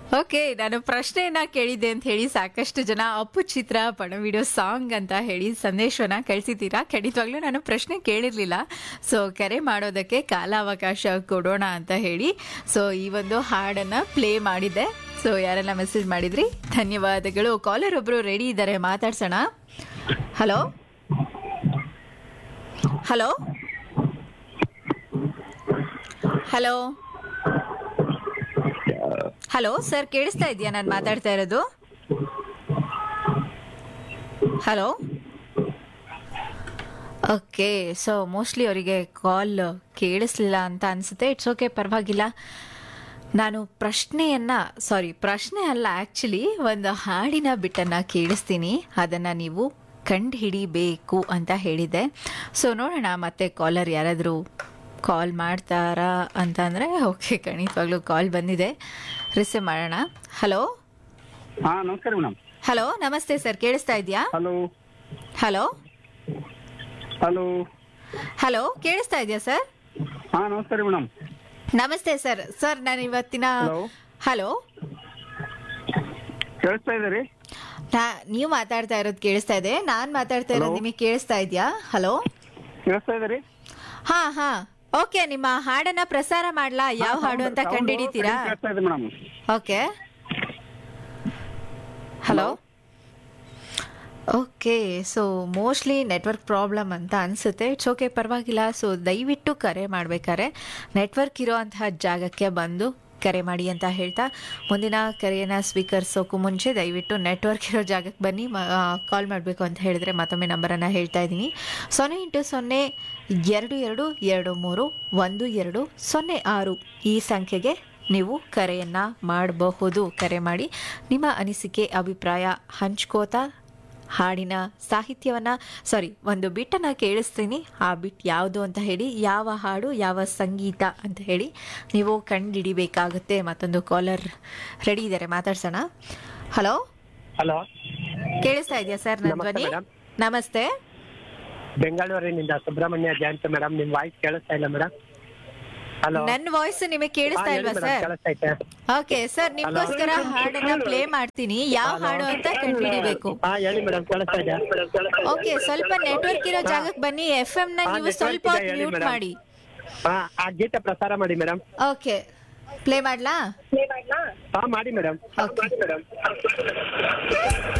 Okay ನಾನು ಪ್ರಶ್ನೆಯನ್ನ ಕೇಳಿದ್ದೆ ಅಂತ ಹೇಳಿ ಸಾಕಷ್ಟು ಜನ ಅಪ್ಪು ಚಿತ್ರ ಪಣ ವಿಡಿಯೋ ಸಾಂಗ್ ಅಂತ ಹೇಳಿ ಸಂದೇಶವನ್ನ ಕಳಿಸಿದ್ದೀರಾ ಖಂಡಿತವಾಗ್ಲೂ ನಾನು ಪ್ರಶ್ನೆ ಕೇಳಿರ್ಲಿಲ್ಲ ಸೊ ಕರೆ ಮಾಡೋದಕ್ಕೆ ಕಾಲಾವಕಾಶ ಕೊಡೋಣ ಅಂತ ಹೇಳಿ ಸೊ ಈ ಒಂದು ಹಾಡನ್ನ ಪ್ಲೇ ಮಾಡಿದ್ದೆ ಸೊ ಯಾರೆಲ್ಲ ಮೆಸೇಜ್ ಮಾಡಿದ್ರಿ ಧನ್ಯವಾದಗಳು ಕಾಲರ್ ಒಬ್ರು ರೆಡಿ ಇದ್ದಾರೆ ಮಾತಾಡ್ಸೋಣ hello hello hello hello sir ಕೇಳಿಸ್ತಾ ಇದೆಯಾ ನಾನು ಮಾತಾಡ್ತಾ ಇರೋದು ಹಲೋ ಓಕೆ ಸೊ ಮೋಸ್ಟ್ಲಿ ಅವರಿಗೆ ಕಾಲ್ ಕೇಳಿಸ್ಲಿಲ್ಲ ಅಂತ ಅನ್ಸುತ್ತೆ ಇಟ್ಸ್ ಓಕೆ ಪರವಾಗಿಲ್ಲ ನಾನು ಪ್ರಶ್ನೆಯನ್ನ ಸಾರಿ ಪ್ರಶ್ನೆ ಅಲ್ಲ ಆ್ಯಕ್ಚುಲಿ ಒಂದು ಹಾಡಿನ ಬಿಟ್ಟನ್ನು ಕೇಳಿಸ್ತೀನಿ ಅದನ್ನು ನೀವು ಕಂಡು ಹಿಡಿಬೇಕು ಅಂತ ಹೇಳಿದೆ ಸೊ ನೋಡೋಣ ಮತ್ತೆ ಕಾಲರ್ ಯಾರಾದರೂ ಕಾಲ್ ಮಾಡ್ತಾರಾ ಅಂತ ಅಂದರೆ ಓಕೆ ಖಂಡಿತವಾಗ್ಲೂ ಕಾಲ್ ಬಂದಿದೆ ರಿಸೀವ್ ಮಾಡೋಣ ಹಲೋ ಹಾ ನಮಸ್ಕಾರ ಮೇಡಮ್ ಹಲೋ ನಮಸ್ತೆ ಸರ್ ಕೇಳಿಸ್ತಾ ಇದೆಯಾ ಹಲೋ ಹಲೋ ಹಲೋ ಹಲೋ ಕೇಳಿಸ್ತಾ ಇದೆಯಾ ಸರ್ ಹಾ ನಮಸ್ಕಾರ ಮೇಡಮ್ ನಮಸ್ತೆ ಸರ್ ಸರ್ ನಾನು ಇವತ್ತಿನ Hello. ಹಲೋ ಕೇಳಿಸ್ತಾ ಇದ್ದೀರಿ ನಾ ನೀವು ಮಾತಾಡ್ತಾ ಇರೋದು ಕೇಳಿಸ್ತಾ ಇದೆ ನಾನು ಮಾತಾಡ್ತಾ ಇರೋದು Hello. ನಿಮಗೆ ಕೇಳಿಸ್ತಾ ಇದೆಯಾ ಹಲೋ ಕೇಳಿಸ್ತಾ ಇದ್ದೀರಿ ಹಾ ಹಾ ಓಕೆ ನಿಮ್ಮ ಹಾಡನ್ನ ಪ್ರಸಾರ ಮಾಡ್ಲಾ ಯಾವ ಹಾಡು ಅಂತ ಕಂಡುಹಿಡಿತೀರಾ ಕೇಳಿಸ್ತಾ ಇದೆ madam okay hello okay so mostly network problem ಅಂತ ಅನಿಸುತ್ತೆ ಇಟ್ಸ್ ಓಕೆ ಪರವಾಗಿಲ್ಲ ಸೊ ದಯವಿಟ್ಟು ಕರೆ ಮಾಡಬೇಕಾದ್ರೆ ನೆಟ್ವರ್ಕ್ ಇರೋಂತಹ ಜಾಗಕ್ಕೆ ಬಂದು ಕರೆ ಮಾಡಿ ಅಂತ ಹೇಳ್ತಾ ಮುಂದಿನ ಕರೆಯನ್ನು ಸ್ವೀಕರಿಸೋಕ್ಕೂ ಮುಂಚೆ ದಯವಿಟ್ಟು ನೆಟ್ವರ್ಕ್ ಇರೋ ಜಾಗಕ್ಕೆ ಬನ್ನಿ ಕಾಲ್ ಮಾಡಬೇಕು ಅಂತ ಹೇಳಿದ್ರೆ ಮತ್ತೊಮ್ಮೆ ನಂಬರನ್ನು ಹೇಳ್ತಾ ಇದ್ದೀನಿ ಸೊನ್ನೆ ಇಂಟು ಸೊನ್ನೆ ಎರಡು ಎರಡು ಎರಡು ಮೂರು ಒಂದು ಎರಡು ಸೊನ್ನೆ ಆರು ಈ ಸಂಖ್ಯೆಗೆ ನೀವು ಕರೆಯನ್ನು ಮಾಡಬಹುದು ಕರೆ ಮಾಡಿ ನಿಮ್ಮ ಅನಿಸಿಕೆ ಅಭಿಪ್ರಾಯ ಹಂಚ್ಕೋತಾ ಹಾಡಿನ ಸಾಹಿತ್ಯವನ್ನು ಸಾರಿ ಒಂದು ಬಿಟ್ಟನ್ನು ಕೇಳಿಸ್ತೀನಿ ಆ ಬಿಟ್ ಯಾವುದು ಅಂತ ಹೇಳಿ ಯಾವ ಹಾಡು ಯಾವ ಸಂಗೀತ ಅಂತ ಹೇಳಿ ನೀವು ಕಂಡುಹಿಡಿಬೇಕಾಗುತ್ತೆ ಮತ್ತೊಂದು ಕಾಲರ್ ರೆಡಿ ಇದ್ದಾರೆ ಮಾತಾಡ್ಸೋಣ ಹಲೋ ಹಲೋ ಕೇಳಿಸ್ತಾ ಇದೆಯಾ ಸರ್ ನನ್ನ ನಮಸ್ತೆ ಧ್ವನಿ ಮೇಡಮ್. ನಮಸ್ತೆ ಬೆಂಗಳೂರಿನಿಂದ ಸುಬ್ರಹ್ಮಣ್ಯ ಜಯಂತ್ ಮೇಡಮ್ ನಿಮ್ ವಾಯ್ಸ್ ಕೇಳಿಸ್ತಾ ಇಲ್ಲ ಮೇಡಮ್ ಹಲೋ ನನ್ನ ವಾಯ್ಸ್ ನಿಮಗೆ ಕೇಳಿಸ್ತಾ ಇಲ್ವಾ ಸರ್ ಕೇಳಿಸ್ತೈತೆ ಓಕೆ ಸರ್ ನಿಮ್ಗೋಸ್ಕರ ಹಾಡನ್ನ ಪ್ಲೇ ಮಾಡ್ತೀನಿ ಯಾವ ಹಾಡು ಅಂತ ಕಂಡುಹಿಡಿಬೇಕು ಹಾ ಹೇಳಿ ಮೇಡಮ್ ಕೇಳಿಸ್ತಾ ಇದೆ ಓಕೆ ಸ್ವಲ್ಪ ನೆಟ್ವರ್ಕ್ ಇರೋ ಜಾಗಕ್ಕೆ ಬನ್ನಿ ಎಫ್ ಎಂ ನ ಹಾ, ನೀವು network ಸ್ವಲ್ಪ ಇದೆ, ಹೇಳಿ ಮ್ಯೂಟ್ madam. ಮಾಡಿ ಹಾ ಆ ಗೀತೆ ಪ್ರಸಾರ ಮಾಡಿ ಮೇಡಮ್ ಓಕೆ ಪ್ಲೇ ಮಾಡ್ಲಾ ಹಾ ಮಾಡಿ ಮೇಡಮ್ Okay. ಮೇಡಮ್